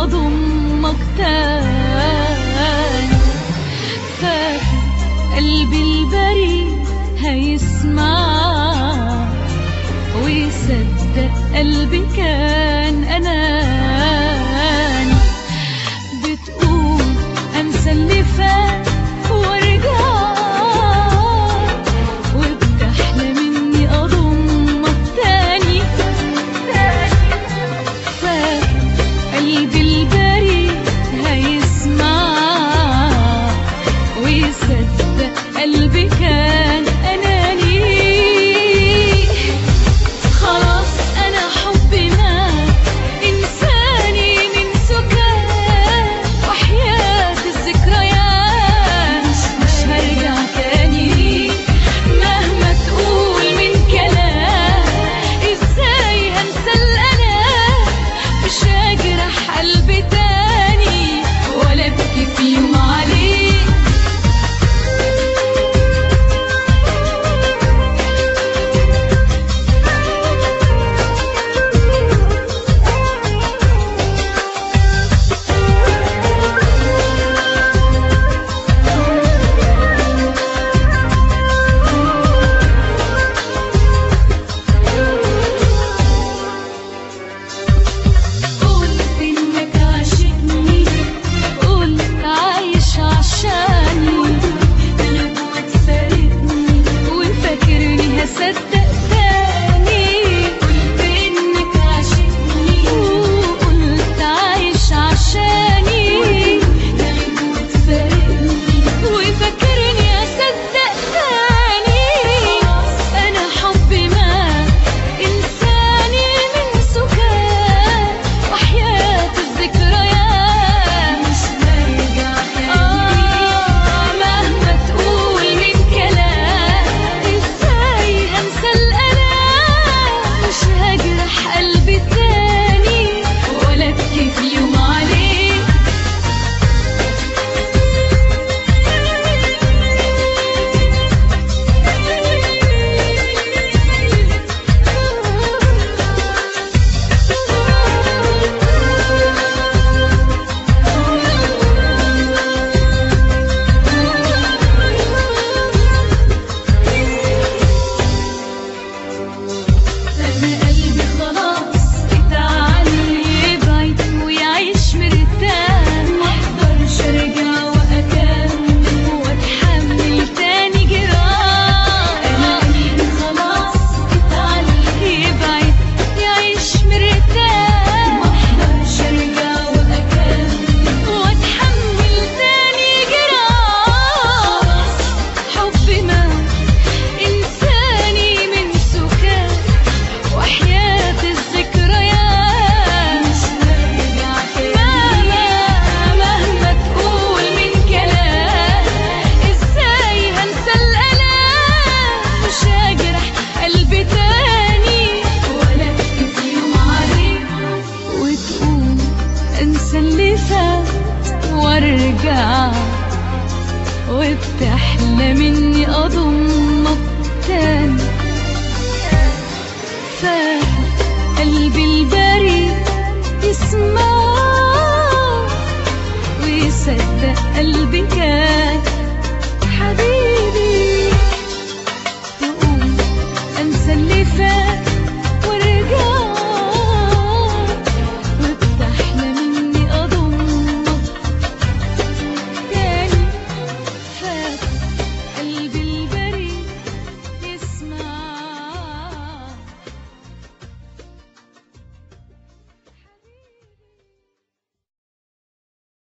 أضمك تاني فاكر قلبي البريء هيسمع ويصدق قلبي كان أناني بتقول أنسى اللي فات وارجع وبتحلم إني أضمك تاني فاكر قلبي البريء هيسمع ويصدق قلبي كان أناني خلاص أنا حبي مات إنساني من سكان وحياة الذكريات مش هرجع تاني مهما تقول من كلام إزاي هنسى الألام مش هجرح قلبي تاني ولا أبكي في يوم عليك قلت انك عاشقني قلت عايش عشاني انا جواك فارقني وفاكرني هصدق تاني قلت انك عاشقني وقلت عايش عشاني انا جواك فارقني وفاكرني هصدق تاني انا حبي مات انساني من سكان وحياة الذكريات مش برجع آه مهما تقول من كلام ازاي هنسى الألام مش هجرح قلبي تاني ولا ابكي في يوم عليك أنا قلبي خلاص اتعلم يبعد ويعيش مرتاح محضرش أرجع وأكمل وأتحمل تاني جراح أنا قلبي خلاص اتعلم يبعد يعيش مرتاح محضرش أرجع وأكمل وأتحمل تاني جراح حبي مات إنساني من سكان وحياة الذكريات مهما مهما تقول من كلام ازاي هنسى الألام مش هجرح قلبي تاني ولا ابكي في يوم عليك وتقول انسى اللي فات وارجع وبتحلم اني اضمك تاني